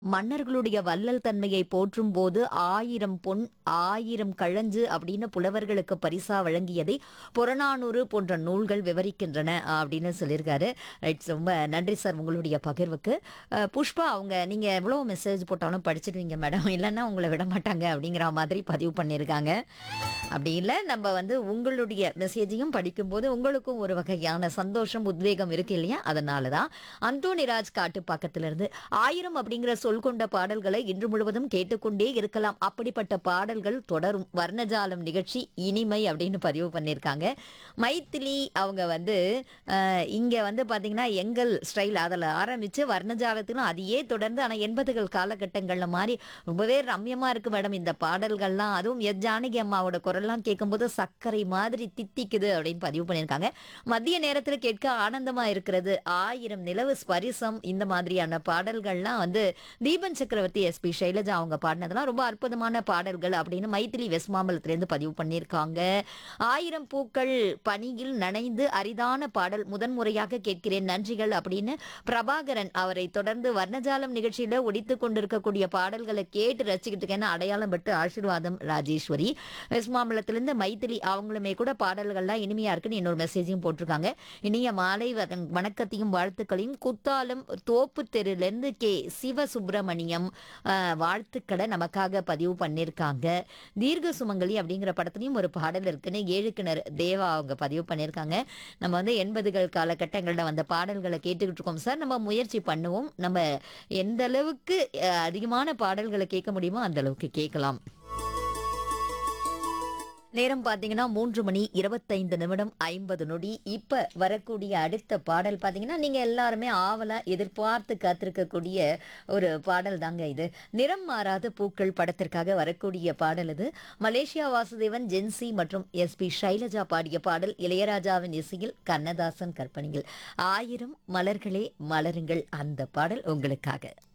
மன்னர்களுடைய வள்ளல் தன்மையை போற்றும் போது ஆயிரம் பொன் ஆயிரம் கழஞ்சு அப்படின்னு புலவர்களுக்கு பரிசா வழங்கியதை புறநானூறு போன்ற நூல்கள் விவரிக்கின்றன அப்படின்னு சொல்லியிருக்காரு ரைட் ரொம்ப நன்றி சார் உங்களுடைய பகிர்வுக்கு அஹ், புஷ்பா அவங்க நீங்க எவ்வளவு மெசேஜ் போட்டாலும் படிச்சிடுவீங்க மேடம் இல்லைன்னா உங்களை விட மாட்டாங்க அப்படிங்கிற மாதிரி பதிவு பண்ணியிருக்காங்க அப்படி இல்லை நம்ம வந்து உங்களுடைய மெசேஜையும் படிக்கும்போது உங்களுக்கும் ஒரு வகையான சந்தோஷம் உத்வேகம் இருக்கு இல்லையா அதனால தான் அந்தோணிராஜ் காட்டுப்பாக்கத்திலிருந்து ஆயிரம் அப்படிங்கிற சொல் கொண்ட பாடல்களை இன்று முழுவதும் கேட்டுக்கொண்டே இருக்கலாம் அப்படிப்பட்ட பாடல்கள் தொடரும் வர்ணஜாலம் நிகழ்ச்சி இனிமை அப்படின்னு பதிவு பண்ணியிருக்காங்க மைத்திலி அவங்க வந்து அஹ், இங்க வந்து பாத்தீங்கன்னா எங்கள் ஸ்டைல் அதில் ஆரம்பிச்சு வர்ணஜாலத்திலும் அதையே தொடர்ந்து ஆனால் எண்பதுகள் காலகட்டங்கள்ல மாதிரி ரொம்பவே ரம்யமா இருக்கு மேடம் இந்த பாடல்கள்லாம் அதுவும் எஸ் ஜானகி அம்மாவோட குரல்லாம் கேட்கும்போது சர்க்கரை மாதிரி தித்திக்குது அப்படின்னு பதிவு பண்ணியிருக்காங்க மதிய நேரத்தில் கேட்க ஆனந்தமா இருக்கிறது ஆயிரம் நிலவு ஸ்பரிசம் இந்த மாதிரியான பாடல்கள்லாம் வந்து தீபன் சக்கரவர்த்தி எஸ்பி சைலஜா அவங்க பாடினதெல்லாம் ரொம்ப அற்புதமான பாடல்கள் அப்படின்னு மைத்திலி வெஸ்மாம்பலத்திலேருந்து பதிவு பண்ணியிருக்காங்க ஆயிரம் பூக்கள் பனியில் நனைந்து அரிதான பாடல் முதன்முறையாக கேட்கிறேன் நன்றிகள் அப்படின்னு பிரபாகரன் அவரை தொடர்ந்து வர்ணஜாலம் நிகழ்ச்சியில ஒடித்து கொண்டிருக்கக்கூடிய பாடல்களை கேட்டு ரசிக்கிட்டு இருக்கேன்னு அடையாளம் பட்டு ஆசீர்வாதம் ராஜேஸ்வரி வெஸ்மாம்பலத்திலிருந்து மைத்திலி அவங்களுமே கூட பாடல்கள்லாம் இனிமையா இருக்குன்னு இன்னொரு மெசேஜையும் போட்டிருக்காங்க இனிய மாலை வண- வணக்கத்தையும் வாழ்த்துக்களையும் குத்தாலம் தோப்பு தெருலேருந்து கே சிவசுப்பிரமணியம் ஆஹ், வாழ்த்துக்களை நமக்காக பதிவு பண்ணியிருக்காங்க தீர்க்க சுமங்கலி அப்படிங்கிற படத்துலையும் ஒரு பாடல் இருக்குன்னு ஏழுக்கிணர் தேவா அவங்க பதிவு பண்ணியிருக்காங்க நம்ம வந்து எண்பதுகள் காலகட்டங்களில் வந்த பாடல்களை கேட்டுக்கிட்டு இருக்கோம் சார் நம்ம முயற்சி பண்ணுவோம் நம்ம எந்த அளவுக்கு அஹ், அதிகமான பாடல்களை கேட்க முடியுமோ அந்த அளவுக்கு கேட்கலாம் நேரம் பார்த்தீங்கன்னா மூன்று மணி இருபத்தைந்து நிமிடம் ஐம்பது நொடி இப்போ வரக்கூடிய அடுத்த பாடல் பார்த்தீங்கன்னா நீங்கள் எல்லாருமே ஆவலாக எதிர்பார்த்து காத்திருக்கக்கூடிய ஒரு பாடல் தாங்க இது நிறம் மாறாத பூக்கள் படத்திற்காக வரக்கூடிய பாடல் இது மலேசியா வாசுதேவன் ஜென்சி மற்றும் எஸ்பி ஷைலஜா பாடிய பாடல் இளையராஜாவின் இசையில் கண்ணதாசன் கற்பனையில் ஆயிரம் மலர்களே மலருங்கள் அந்த பாடல் உங்களுக்காக